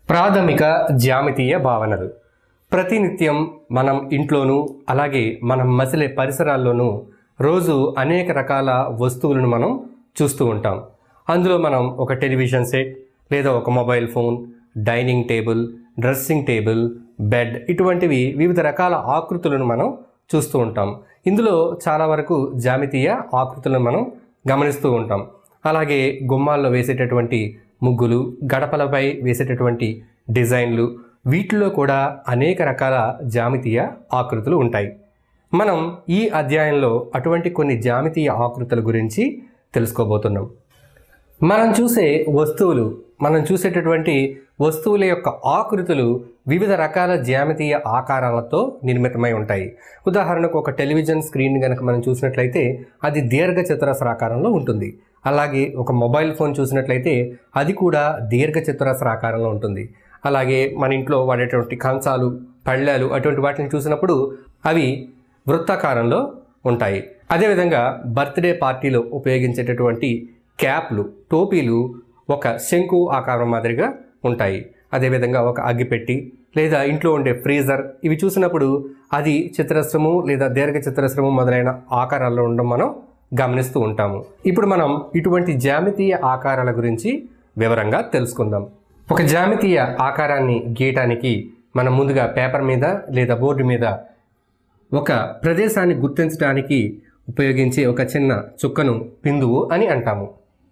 ప్రాథమిక జ్యామితీయ భావనలు ప్రతినిత్యం మనం ఇంట్లోనూ అలాగే మనం మసిలే పరిసరాల్లోనూ రోజు అనేక రకాల వస్తువులను మనం చూస్తూ ఉంటాం అందులో మనం ఒక టెలివిజన్ సెట్ లేదా ఒక mobile phone dining table dressing table bed ఇటువంటివి వివిధ రకాల ఆకృతులను మనం చూస్తూ ఉంటాం ఇందులో చాలా వరకు జామితీయ ఆకృతులను మనం గమనిస్తూ ఉంటాం అలాగే గుమ్మాల్లో వేసేటటువంటి ముగ్గులు గడపలపై వేసేటటువంటి డిజైన్లు వీటిలో కూడా అనేక రకాల జామితీయ ఆకృతులు ఉంటాయి మనం ఈ అధ్యాయంలో అటువంటి కొన్ని జామితీయ ఆకృతుల గురించి తెలుసుకోబోతున్నాం మనం చూసే వస్తువులు మనం చూసేటటువంటి వస్తువుల యొక్క ఆకృతులు వివిధ రకాల జ్యామితీయ ఆకారాలతో నిర్మితమై ఉంటాయి ఉదాహరణకు ఒక టెలివిజన్ స్క్రీన్ కనుక మనం చూసినట్లయితే అది దీర్ఘ చతురస్రాకారంలో ఉంటుంది అలాగే ఒక మొబైల్ ఫోన్ చూసినట్లయితే అది కూడా దీర్ఘ చతురస్రాకారంలో ఉంటుంది అలాగే మన ఇంట్లో వాడేటువంటి కంచాలు పళ్ళాలు అటువంటి వాటిని చూసినప్పుడు అవి వృత్తాకారంలో ఉంటాయి అదేవిధంగా బర్త్డే పార్టీలో ఉపయోగించేటటువంటి క్యాప్లు టోపీలు ఒక శంకు ఆకారం మాదిరిగా ఉంటాయి అదేవిధంగా ఒక అగ్గిపెట్టి లేదా ఇంట్లో ఉండే ఫ్రీజర్ ఇవి చూసినప్పుడు అది చతురస్రము లేదా దీర్ఘ చతురస్రము మొదలైన ఆకారాల్లో ఉండడం మనం గమనిస్తూ ఉంటాము ఇప్పుడు మనం ఇటువంటి జామితీయ ఆకారాల గురించి వివరంగా తెలుసుకుందాం ఒక జామితీయ ఆకారాన్ని గీయటానికి మనం ముందుగా పేపర్ మీద లేదా బోర్డు మీద ఒక ప్రదేశాన్ని గుర్తించడానికి ఉపయోగించే ఒక చిన్న చుక్కను బిందువు అని అంటాము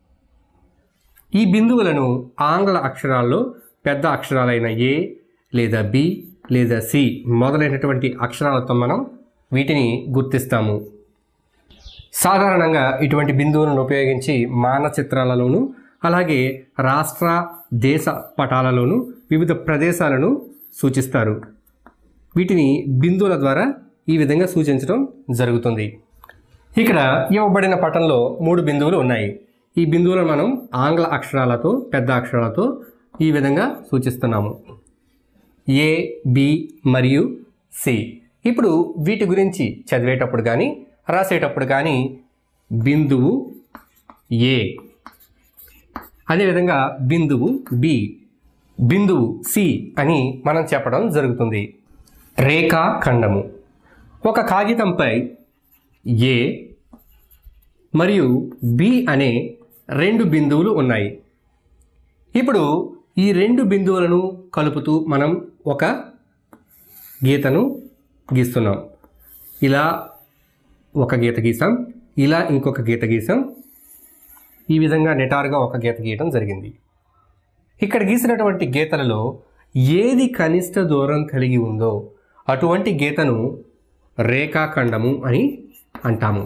ఈ బిందువులను ఆంగ్ల అక్షరాల్లో పెద్ద అక్షరాలైన ఏ లేదా బి లేదా సి మొదలైనటువంటి అక్షరాలతో మనం వీటిని గుర్తిస్తాము సాధారణంగా ఇటువంటి బిందువులను ఉపయోగించి మానచిత్రాలలోను అలాగే రాష్ట్ర దేశ పటాలలోను వివిధ ప్రదేశాలను సూచిస్తారు వీటిని బిందువుల ద్వారా ఈ విధంగా సూచించడం జరుగుతుంది ఇక్కడ ఇవ్వబడిన పటంలో మూడు బిందువులు ఉన్నాయి ఈ బిందువులను మనం ఆంగ్ల అక్షరాలతో పెద్ద అక్షరాలతో ఈ విధంగా సూచిస్తున్నాము ఏ బి మరియు సి ఇప్పుడు వీటి గురించి చదివేటప్పుడు కానీ రాసేటప్పుడు కానీ బిందువు ఏ అదేవిధంగా బిందువు బి బిందువు సి అని మనం చెప్పడం జరుగుతుంది రేఖాఖండము ఒక కాగితంపై ఏ మరియు బి అనే రెండు బిందువులు ఉన్నాయి ఇప్పుడు ఈ రెండు బిందువులను కలుపుతూ మనం ఒక గీతను గీస్తున్నాం ఇలా ఒక గీత గీసాం ఇలా ఇంకొక గీత గీసాం ఈ విధంగా నిటారుగా ఒక గీత గీయడం జరిగింది ఇక్కడ గీసినటువంటి గీతలలో ఏది కనిష్ట దూరం కలిగి ఉందో అటువంటి గీతను రేఖాఖండము అని అంటాము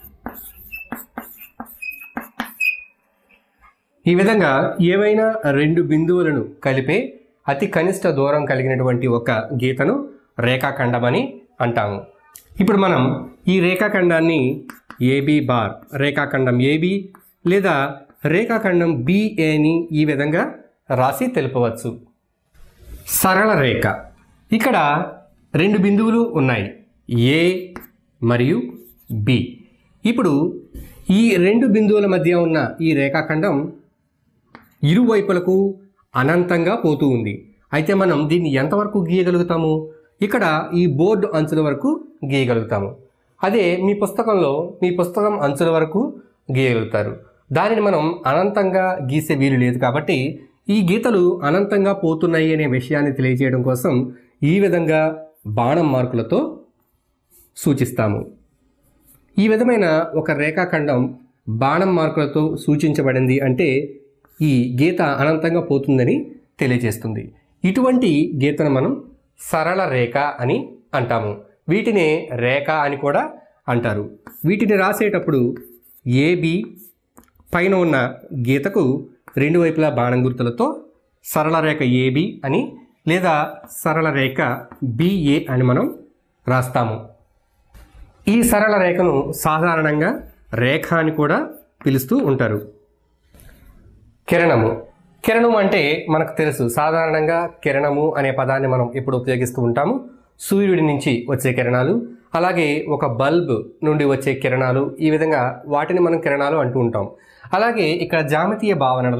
ఈ విధంగా ఏవైనా రెండు బిందువులను కలిపే అతి కనిష్ట దూరం కలిగినటువంటి ఒక గీతను రేఖాఖండం అని అంటాము ఇప్పుడు మనం ఈ రేఖాఖండాన్ని ఏబి బార్ రేఖాఖండం ఏబి లేదా రేఖాఖండం బిఏని ఈ విధంగా రాసి తెలుపవచ్చు సరళ రేఖ ఇక్కడ రెండు బిందువులు ఉన్నాయి ఏ మరియు బి ఇప్పుడు ఈ రెండు బిందువుల మధ్య ఉన్న ఈ రేఖాఖండం ఇరువైపులకు అనంతంగా పోతూ ఉంది అయితే మనం దీన్ని ఎంతవరకు గీయగలుగుతాము ఇక్కడ ఈ బోర్డు అంచుల వరకు గీయగలుగుతాము అదే మీ పుస్తకంలో మీ పుస్తకం అంచుల వరకు గీయగలుగుతారు దానిని మనం అనంతంగా గీసే వీలు లేదు కాబట్టి ఈ గీతలు అనంతంగా పోతున్నాయి అనే విషయాన్ని తెలియజేయడం కోసం ఈ విధంగా బాణం మార్కులతో సూచిస్తాము ఈ విధమైన ఒక రేఖాఖండం బాణం మార్కులతో సూచించబడింది అంటే ఈ గీత అనంతంగా పోతుందని తెలియజేస్తుంది ఇటువంటి గీతను మనం సరళ రేఖ అని అంటాము వీటినే రేఖ అని కూడా అంటారు వీటిని రాసేటప్పుడు ఏబి పైన ఉన్న గీతకు రెండు వైపులా బాణం గుర్తులతో సరళ రేఖ ఏబి అని లేదా సరళ రేఖ బిఏ అని మనం రాస్తాము ఈ సరళ రేఖను సాధారణంగా రేఖ అని కూడా పిలుస్తూ ఉంటారు కిరణము కిరణం అంటే మనకు తెలుసు సాధారణంగా కిరణము అనే పదాన్ని మనం ఎప్పుడు ఉపయోగిస్తూ ఉంటాము సూర్యుడి నుంచి వచ్చే కిరణాలు అలాగే ఒక బల్బ్ నుండి వచ్చే కిరణాలు ఈ విధంగా వాటిని మనం కిరణాలు అంటూ ఉంటాం అలాగే ఇక్కడ జామితీయ భావనలో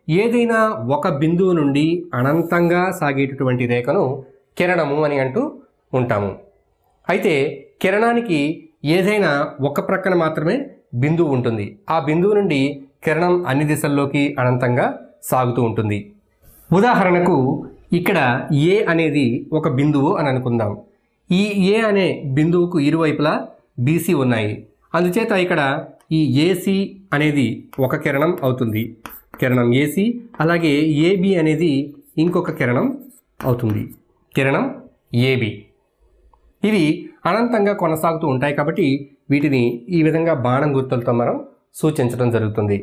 ఏదైనా ఒక బిందువు నుండి అనంతంగా సాగేటటువంటి రేఖను కిరణము అని అంటూ ఉంటాము అయితే కిరణానికి ఏదైనా ఒక ప్రక్కన మాత్రమే బిందువు ఉంటుంది ఆ బిందువు నుండి కిరణం అన్ని దిశల్లోకి అనంతంగా సాగుతూ ఉంటుంది ఉదాహరణకు ఇక్కడ ఏ అనేది ఒక బిందువు అని అనుకుందాం ఈ ఏ అనే బిందువుకు ఇరువైపులా బీసీ ఉన్నాయి అందుచేత ఇక్కడ ఈ ఏసీ అనేది ఒక కిరణం అవుతుంది కిరణం ఏసీ అలాగే ఏబి అనేది ఇంకొక కిరణం అవుతుంది కిరణం ఏబి ఇవి అనంతంగా కొనసాగుతూ ఉంటాయి కాబట్టి వీటిని ఈ విధంగా బాణం గుర్తులతో మనం సూచించడం జరుగుతుంది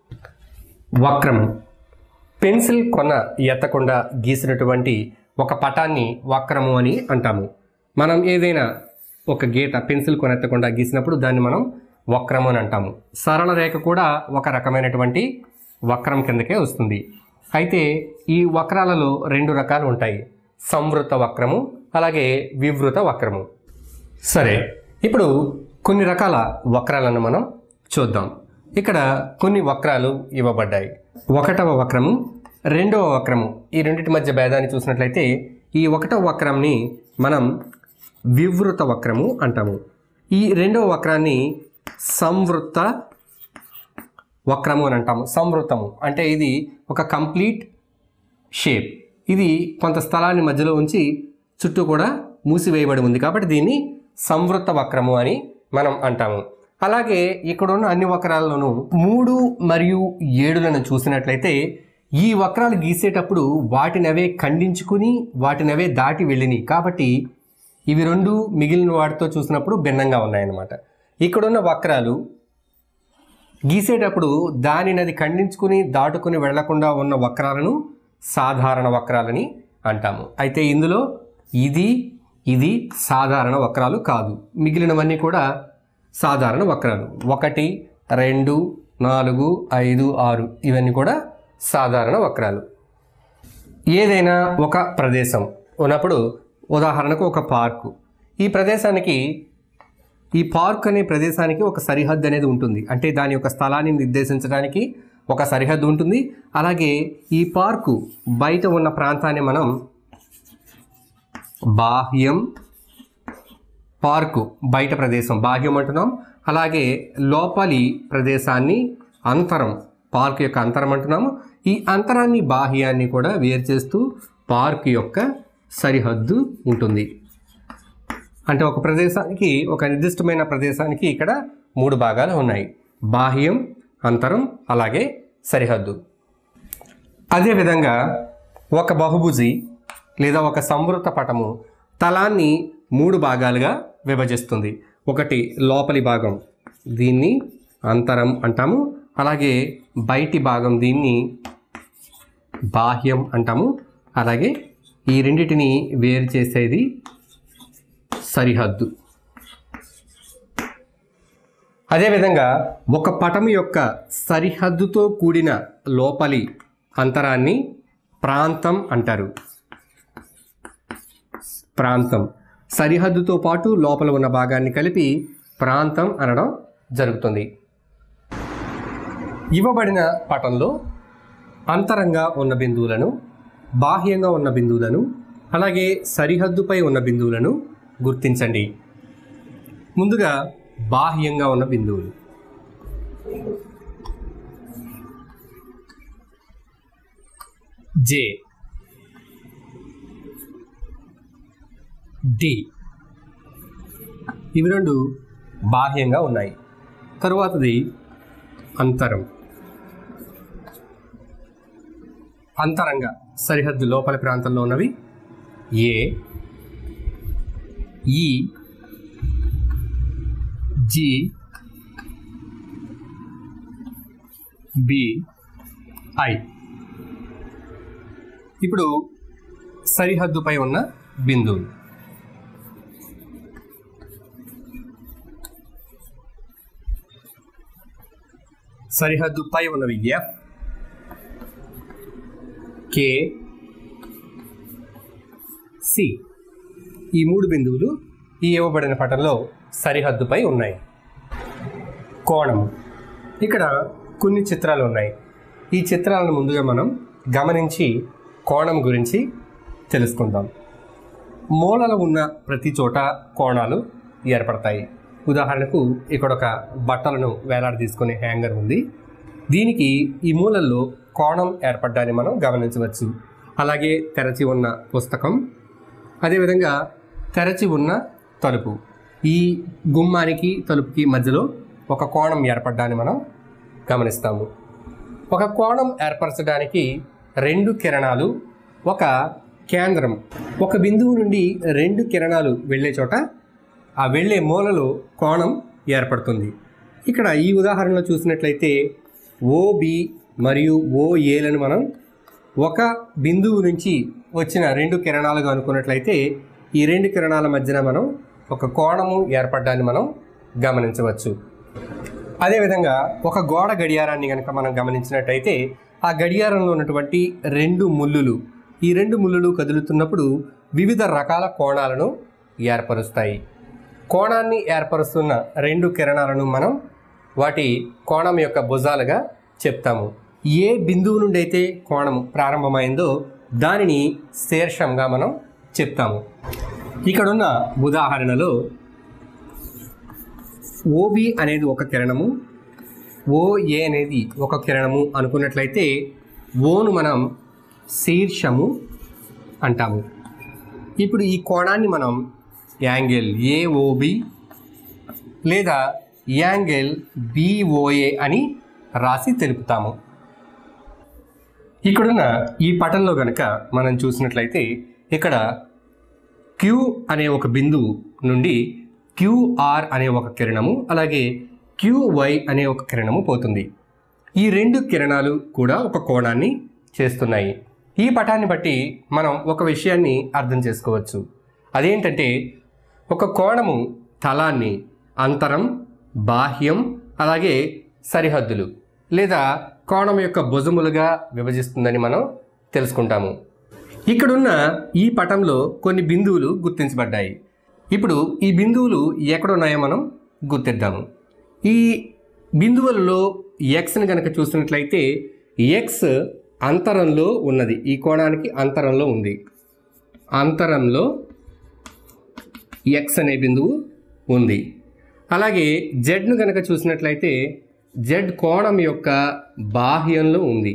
వక్రం పెన్సిల్ కొన ఎత్తకుండా గీసినటువంటి ఒక పటాన్ని వక్రము అని అంటాము మనం ఏదైనా ఒక గీత పెన్సిల్ కొనెత్తకుండా గీసినప్పుడు దాన్ని మనం వక్రము అని అంటాము సరళ రేఖ కూడా ఒక రకమైనటువంటి వక్రం కిందకే వస్తుంది అయితే ఈ వక్రాలలో రెండు రకాలు ఉంటాయి సంవృత వక్రము అలాగే వివృత వక్రము సరే ఇప్పుడు కొన్ని రకాల వక్రాలను మనం చూద్దాం ఇక్కడ కొన్ని వక్రాలు ఇవ్వబడ్డాయి ఒకటవ వక్రము రెండవ వక్రము ఈ రెండింటి మధ్య భేదాన్ని చూసినట్లయితే ఈ ఒకటవ వక్రంని మనం వివృత వక్రము అంటాము ఈ రెండవ వక్రాన్ని సంవృత వక్రము అని అంటాము సంవృతము అంటే ఇది ఒక కంప్లీట్ షేప్ ఇది కొంత స్థలాన్ని మధ్యలో ఉంచి చుట్టూ కూడా మూసివేయబడి ఉంది కాబట్టి దీన్ని సంవృత వక్రము అని మనం అంటాము అలాగే ఇక్కడ ఉన్న అన్ని వక్రాలలోనూ మూడు మరియు ఏడులను చూసినట్లయితే ఈ వక్రాలు గీసేటప్పుడు వాటిని అవే ఖండించుకుని వాటిని అవే దాటి వెళ్ళినాయి కాబట్టి ఇవి రెండు మిగిలిన వాటితో చూసినప్పుడు భిన్నంగా ఉన్నాయన్నమాట ఇక్కడున్న వక్రాలు గీసేటప్పుడు దానిని అది ఖండించుకుని దాటుకుని వెళ్లకుండా ఉన్న వక్రాలను సాధారణ వక్రాలని అంటాము అయితే ఇందులో ఇది ఇది సాధారణ వక్రాలు కాదు మిగిలినవన్నీ కూడా సాధారణ వక్రాలు ఒకటి రెండు నాలుగు ఐదు ఆరు ఇవన్నీ కూడా సాధారణ వక్రాలు ఏదైనా ఒక ప్రదేశం ఉన్నప్పుడు ఉదాహరణకు ఒక పార్కు ఈ ప్రదేశానికి ఈ పార్క్ అనే ప్రదేశానికి ఒక సరిహద్దు అనేది ఉంటుంది అంటే దాని యొక్క స్థలాన్ని నిర్దేశించడానికి ఒక సరిహద్దు ఉంటుంది అలాగే ఈ పార్కు బయట ఉన్న ప్రాంతాన్ని మనం బాహ్యం పార్కు బయట ప్రదేశం బాహ్యం అంటున్నాం అలాగే లోపలి ప్రదేశాన్ని అంతరం పార్క్ యొక్క అంతరం అంటున్నాము ఈ అంతరాన్ని బాహ్యాన్ని కూడా వేరు చేస్తూ పార్క్ యొక్క సరిహద్దు ఉంటుంది అంటే ఒక ప్రదేశానికి ఒక నిర్దిష్టమైన ప్రదేశానికి ఇక్కడ మూడు భాగాలు ఉన్నాయి బాహ్యం అంతరం అలాగే సరిహద్దు అదేవిధంగా ఒక బహుభుజి లేదా ఒక సంవృత పటము తలాన్ని మూడు భాగాలుగా విభజిస్తుంది ఒకటి లోపలి భాగం దీన్ని అంతరం అంటాము అలాగే బయటి భాగం దీన్ని బాహ్యం అంటాము అలాగే ఈ రెండిటిని వేరు చేసేది సరిహద్దు అదేవిధంగా ఒక పటము యొక్క సరిహద్దుతో కూడిన లోపలి అంతరాన్ని ప్రాంతం అంటారు ప్రాంతం సరిహద్దుతో పాటు లోపల ఉన్న భాగాన్ని కలిపి ప్రాంతం అనడం జరుగుతుంది ఇవ్వబడిన పటంలో అంతరంగా ఉన్న బిందువులను బాహ్యంగా ఉన్న బిందువులను అలాగే సరిహద్దుపై ఉన్న బిందువులను గుర్తించండి ముందుగా బాహ్యంగా ఉన్న బిందువులు జే డి ఇవి రెండు బాహ్యంగా ఉన్నాయి తరువాతది అంతరం అంతరంగా సరిహద్దు లోపలి ప్రాంతంలో ఉన్నవి ఏ ఈ జి బి ఐ ఇప్పుడు సరిహద్దుపై ఉన్న బిందువులు సరిహద్దుపై ఉన్నవి ఎఫ్ కే సి ఈ మూడు బిందువులు ఈ ఇవ్వబడిన పటంలో సరిహద్దుపై ఉన్నాయి కోణం ఇక్కడ కొన్ని చిత్రాలు ఉన్నాయి ఈ చిత్రాలను ముందుగా మనం గమనించి కోణం గురించి తెలుసుకుందాం మూలలు ఉన్న ప్రతి చోట కోణాలు ఏర్పడతాయి ఉదాహరణకు ఇక్కడ ఒక బట్టలను వేలాడ తీసుకునే హ్యాంగర్ ఉంది దీనికి ఈ మూలల్లో కోణం ఏర్పడ్డాన్ని మనం గమనించవచ్చు అలాగే తెరచి ఉన్న పుస్తకం అదేవిధంగా తెరచి ఉన్న తలుపు ఈ గుమ్మానికి తలుపుకి మధ్యలో ఒక కోణం ఏర్పడ్డాన్ని మనం గమనిస్తాము ఒక కోణం ఏర్పరచడానికి రెండు కిరణాలు ఒక కేంద్రం ఒక బిందువు నుండి రెండు కిరణాలు వెళ్ళే చోట ఆ వెళ్ళే మూలలో కోణం ఏర్పడుతుంది ఇక్కడ ఈ ఉదాహరణలో చూసినట్లయితే ఓబి మరియు ఓఏలను మనం ఒక బిందువు నుంచి వచ్చిన రెండు కిరణాలుగా అనుకున్నట్లయితే ఈ రెండు కిరణాల మధ్యన మనం ఒక కోణము ఏర్పడ్డాన్ని మనం గమనించవచ్చు అదేవిధంగా ఒక గోడ గడియారాన్ని కనుక మనం గమనించినట్టయితే ఆ గడియారంలో ఉన్నటువంటి రెండు ముల్లులు ఈ రెండు ముల్లులు కదులుతున్నప్పుడు వివిధ రకాల కోణాలను ఏర్పరుస్తాయి కోణాన్ని ఏర్పరుస్తున్న రెండు కిరణాలను మనం వాటి కోణం యొక్క భుజాలుగా చెప్తాము ఏ బిందువు నుండి అయితే కోణం ప్రారంభమైందో దానిని శీర్షంగా మనం చెప్తాము ఇక్కడున్న ఉదాహరణలో ఓబి అనేది ఒక కిరణము ఓఏ అనేది ఒక కిరణము అనుకున్నట్లయితే ఓను మనం శీర్షము అంటాము ఇప్పుడు ఈ కోణాన్ని మనం యాంగిల్ ఏఓబి లేదా యాంగిల్ బిఓఏ అని రాసి తెలుపుతాము ఇక్కడున్న ఈ పటంలో గనక మనం చూసినట్లయితే ఇక్కడ క్యూ అనే ఒక బిందువు నుండి క్యూఆర్ అనే ఒక కిరణము అలాగే క్యూవై అనే ఒక కిరణము పోతుంది ఈ రెండు కిరణాలు కూడా ఒక కోణాన్ని చేస్తున్నాయి ఈ పటాన్ని బట్టి మనం ఒక విషయాన్ని అర్థం చేసుకోవచ్చు అదేంటంటే ఒక కోణము తలాన్ని అంతరం బాహ్యం అలాగే సరిహద్దులు లేదా కోణం యొక్క భుజములుగా విభజిస్తుందని మనం తెలుసుకుంటాము ఇక్కడున్న ఈ పటంలో కొన్ని బిందువులు గుర్తించబడ్డాయి ఇప్పుడు ఈ బిందువులు ఎక్కడున్నాయో మనం గుర్తిద్దాము ఈ బిందువులలో ఎక్స్ని కనుక చూసినట్లయితే ఎక్స్ అంతరంలో ఉన్నది ఈ కోణానికి అంతరంలో ఉంది అంతరంలో ఎక్స్ అనే బిందువు ఉంది అలాగే జెడ్ను కనుక చూసినట్లయితే జెడ్ కోణం యొక్క బాహ్యంలో ఉంది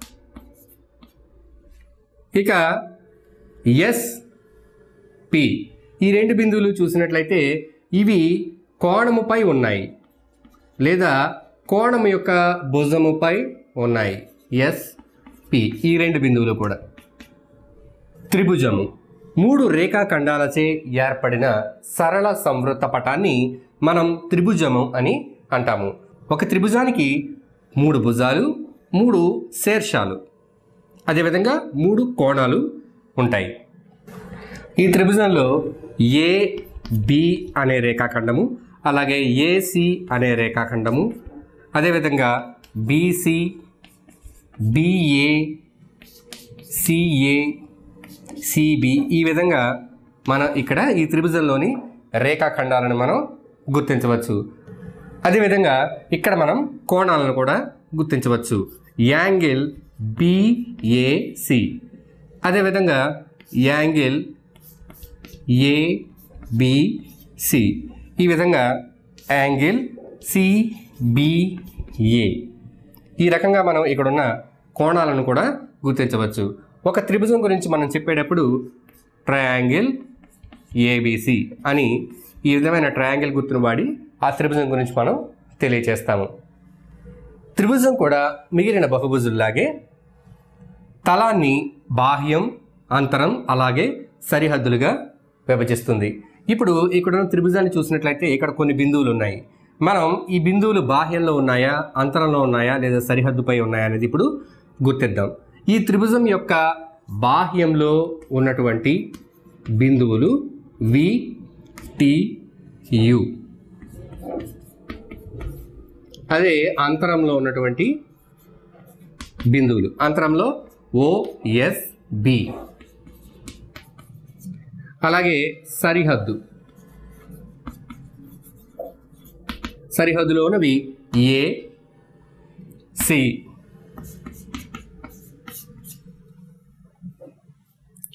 ఇక ఎస్ పి ఈ రెండు బిందువులు చూసినట్లయితే ఇవి కోణముపై ఉన్నాయి లేదా కోణము యొక్క భుజముపై ఉన్నాయి ఎస్ పి ఈ రెండు బిందువులు కూడా త్రిభుజము మూడు రేఖాఖండాలచే ఏర్పడిన సరళ సంవృత పటాన్ని మనం త్రిభుజము అని అంటాము ఒక త్రిభుజానికి మూడు భుజాలు మూడు శీర్షాలు అదేవిధంగా మూడు కోణాలు ఉంటాయి ఈ త్రిభుజంలో ఏ బి అనే రేఖాఖండము అలాగే ఏసి అనే రేఖాఖండము అదేవిధంగా బీసీ బిఏ సిఏ సిబి ఈ విధంగా మనం ఇక్కడ ఈ త్రిభుజంలోని రేఖాఖండాలను మనం గుర్తించవచ్చు అదేవిధంగా ఇక్కడ మనం కోణాలను కూడా గుర్తించవచ్చు యాంగిల్ బిఏసి అదేవిధంగా యాంగిల్ ఏబిసి ఈ విధంగా యాంగిల్ సిబిఏ ఈ రకంగా మనం ఇక్కడున్న కోణాలను కూడా గుర్తించవచ్చు ఒక త్రిభుజం గురించి మనం చెప్పేటప్పుడు ట్రయాంగిల్ ఏబిసి అని ఈ విధమైన ట్రయాంగిల్ గుర్తును వాడి ఆ త్రిభుజం గురించి మనం తెలియచేస్తాము త్రిభుజం కూడా మిగిలిన బహుభుజుల్లాగే తలాన్ని బాహ్యం అంతరం అలాగే సరిహద్దులుగా విభజిస్తుంది ఇప్పుడు ఇక్కడ ఉన్న త్రిభుజాన్ని చూసినట్లయితే ఇక్కడ కొన్ని బిందువులు ఉన్నాయి మనం ఈ బిందువులు బాహ్యంలో ఉన్నాయా అంతరంలో ఉన్నాయా లేదా సరిహద్దుపై ఉన్నాయా అనేది ఇప్పుడు గుర్తిద్దాం ఈ త్రిభుజం యొక్క బాహ్యంలో ఉన్నటువంటి బిందువులు వి టి యు అదే అంతరంలో ఉన్నటువంటి బిందువులు అంతరంలో ఓఎస్ బి అలాగే సరిహద్దు సరిహద్దులో ఉన్నవి ఏ సి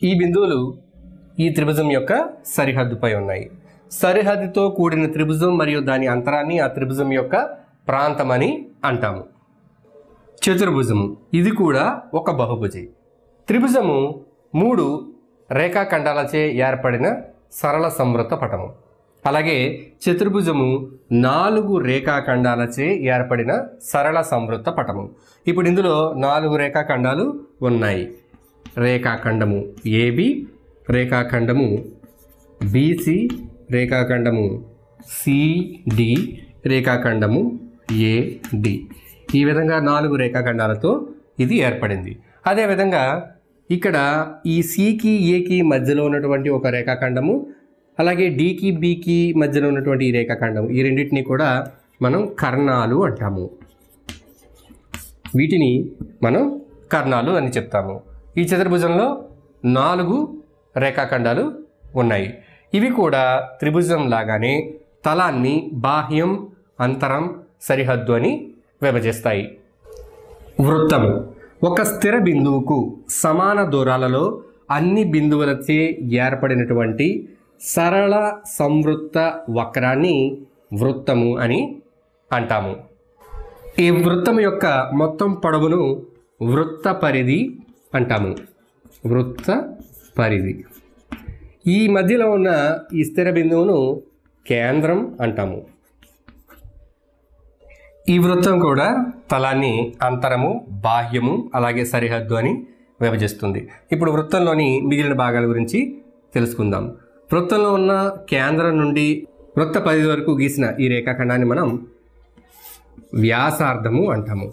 ఈ బిందువులు ఈ త్రిభుజం యొక్క సరిహద్దుపై ఉన్నాయి సరిహద్దుతో కూడిన త్రిభుజం మరియు దాని అంతరాన్ని ఆ త్రిభుజం యొక్క ప్రాంతమని అంటాము చతుర్భుజము ఇది కూడా ఒక బహుభుజి త్రిభుజము మూడు రేఖాఖండాలచే ఏర్పడిన సరళ సంవృత పటము అలాగే చతుర్భుజము నాలుగు రేఖాఖండాలచే ఏర్పడిన సరళ సంవృత పటము ఇప్పుడు ఇందులో నాలుగు రేఖాఖండాలు ఉన్నాయి రేఖాఖండము ఏబి రేఖాఖండము బీసీ రేఖాఖండము సిడి రేఖాఖండము ఏడి ఈ విధంగా నాలుగు రేఖాఖండాలతో ఇది ఏర్పడింది అదేవిధంగా ఇక్కడ ఈ సికి ఏకి మధ్యలో ఉన్నటువంటి ఒక రేఖాఖండము అలాగే డికి బికి మధ్యలో ఉన్నటువంటి ఈ రేఖాఖండం ఈ రెండింటిని కూడా మనం కర్ణాలు అంటాము వీటిని మనం కర్ణాలు అని చెప్తాము ఈ చతుర్భుజంలో నాలుగు రేఖాఖండాలు ఉన్నాయి ఇవి కూడా త్రిభుజం లాగానే తలాన్ని బాహ్యం అంతరం సరిహద్దు అని విభజిస్తాయి వృత్తము ఒక స్థిర బిందువుకు సమాన దూరాలలో అన్ని బిందువులచే ఏర్పడినటువంటి సరళ సంవృత్త వక్రాన్ని వృత్తము అని అంటాము ఈ వృత్తం యొక్క మొత్తం పొడవును వృత్త పరిధి అంటాము వృత్త పరిధి ఈ మధ్యలో ఉన్న ఈ స్థిర బిందువును కేంద్రం అంటాము ఈ వృత్తం కూడా తలాన్ని అంతరము బాహ్యము అలాగే సరిహద్దు అని విభజిస్తుంది ఇప్పుడు వృత్తంలోని మిగిలిన భాగాల గురించి తెలుసుకుందాం వృత్తంలో ఉన్న కేంద్రం నుండి వృత్త పరిధి వరకు గీసిన ఈ రేఖాఖండాన్ని మనం వ్యాసార్థము అంటాము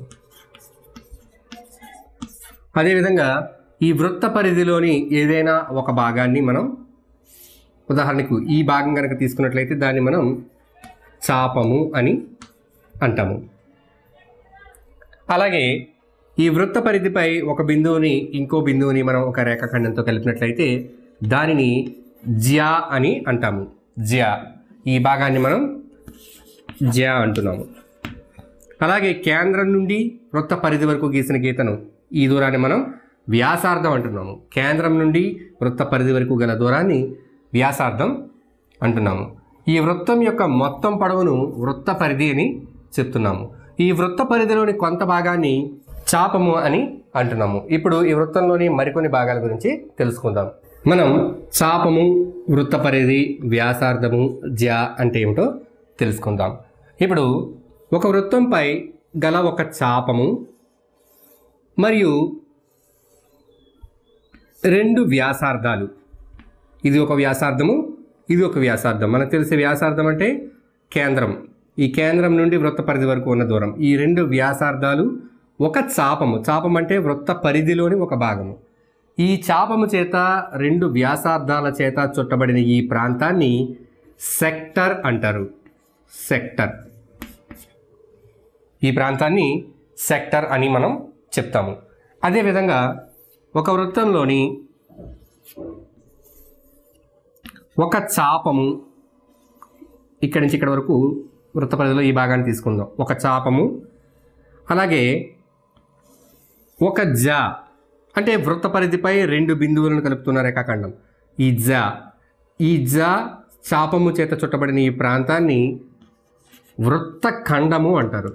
అదేవిధంగా ఈ వృత్త పరిధిలోని ఏదైనా ఒక భాగాన్ని మనం ఉదాహరణకు ఈ భాగం కనుక తీసుకున్నట్లయితే దాన్ని మనం చాపము అని అంటాము అలాగే ఈ వృత్త పరిధిపై ఒక బిందువుని ఇంకో బిందువుని మనం ఒక రేఖాఖండంతో కలిపినట్లయితే దానిని జ్యా అని అంటాము జ్యా ఈ భాగాన్ని మనం జ్యా అంటున్నాము అలాగే కేంద్రం నుండి వృత్త పరిధి వరకు గీసిన గీతను ఈ దూరాన్ని మనం వ్యాసార్థం అంటున్నాము కేంద్రం నుండి వృత్త పరిధి వరకు గల దూరాన్ని వ్యాసార్థం అంటున్నాము ఈ వృత్తం యొక్క మొత్తం పొడవును వృత్త పరిధి అని చెప్తున్నాము ఈ వృత్త పరిధిలోని కొంత భాగాన్ని చాపము అని అంటున్నాము ఇప్పుడు ఈ వృత్తంలోని మరికొన్ని భాగాల గురించి తెలుసుకుందాం మనం చాపము వృత్త పరిధి వ్యాసార్థము జ్యా అంటే ఏమిటో తెలుసుకుందాం ఇప్పుడు ఒక వృత్తంపై గల ఒక చాపము మరియు రెండు వ్యాసార్థాలు ఇది ఒక వ్యాసార్థము ఇది ఒక వ్యాసార్థం మనకు తెలిసే వ్యాసార్థం అంటే కేంద్రం ఈ కేంద్రం నుండి వృత్త పరిధి వరకు ఉన్న దూరం ఈ రెండు వ్యాసార్థాలు ఒక చాపము చాపం అంటే వృత్త పరిధిలోని ఒక భాగము ఈ చాపము చేత రెండు వ్యాసార్థాల చేత చుట్టబడిన ఈ ప్రాంతాన్ని సెక్టర్ అంటారు సెక్టర్ ఈ ప్రాంతాన్ని సెక్టర్ అని మనం చెప్తాము అదేవిధంగా ఒక వృత్తంలోని ఒక చాపము ఇక్కడి నుంచి ఇక్కడ వరకు వృత్త పరిధిలో ఈ భాగాన్ని తీసుకుందాం ఒక చాపము అలాగే ఒక జా అంటే వృత్త పరిధిపై రెండు బిందువులను కలుపుతున్న రేఖాఖండం ఈ జా ఈ జా చాపము చేత చుట్టబడిన ఈ ప్రాంతాన్ని వృత్త ఖండము అంటారు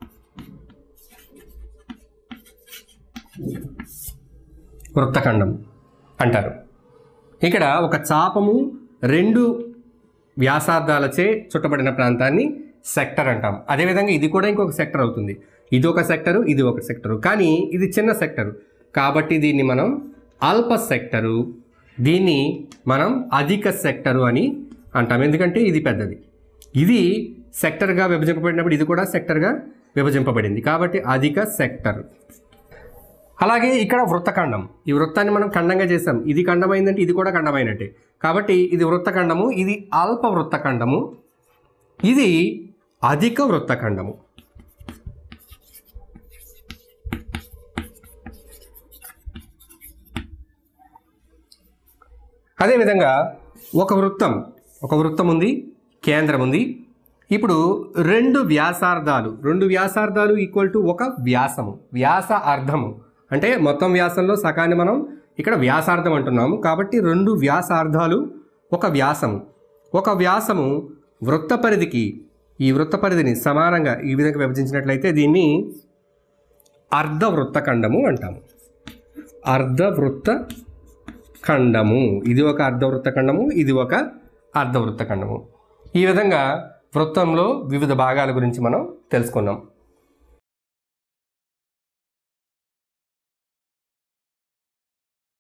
వృత్తఖండం అంటారు ఇక్కడ ఒక చాపము రెండు వ్యాసార్థాలచే చుట్టబడిన ప్రాంతాన్ని సెక్టర్ అంటాం అదేవిధంగా ఇది కూడా ఇంకొక సెక్టర్ అవుతుంది ఇది ఒక సెక్టరు ఇది ఒక సెక్టరు కానీ ఇది చిన్న సెక్టరు కాబట్టి దీన్ని మనం అల్ప సెక్టరు దీన్ని మనం అధిక సెక్టరు అని అంటాం ఎందుకంటే ఇది పెద్దది ఇది సెక్టర్గా విభజింపబడినప్పుడు ఇది కూడా సెక్టర్గా విభజింపబడింది కాబట్టి అధిక సెక్టర్ అలాగే ఇక్కడ వృత్తఖండం ఈ వృత్తాన్ని మనం ఖండంగా చేసాం ఇది ఖండమైందంటే ఇది కూడా ఖండమైనట్టే కాబట్టి ఇది వృత్తఖండము ఇది అల్ప వృత్తఖండము ఇది అధిక వృత్తఖండము అదేవిధంగా ఒక వృత్తం ఒక వృత్తం ఉంది కేంద్రం ఉంది ఇప్పుడు రెండు వ్యాసార్థాలు రెండు వ్యాసార్థాలు ఈక్వల్ టు ఒక వ్యాసము వ్యాస అర్ధము అంటే మొత్తం వ్యాసంలో సగాన్ని మనం ఇక్కడ వ్యాసార్థం అంటున్నాము కాబట్టి రెండు వ్యాసార్థాలు ఒక వ్యాసము ఒక వ్యాసము వృత్త పరిధికి ఈ వృత్త పరిధిని సమానంగా ఈ విధంగా విభజించినట్లయితే దీన్ని అర్ధవృత్త ఖండము అంటాము అర్ధవృత్త ఖండము ఇది ఒక అర్ధవృత్త ఖండము ఇది ఒక అర్ధవృత్త ఖండము ఈ విధంగా వృత్తంలో వివిధ భాగాల గురించి మనం తెలుసుకున్నాం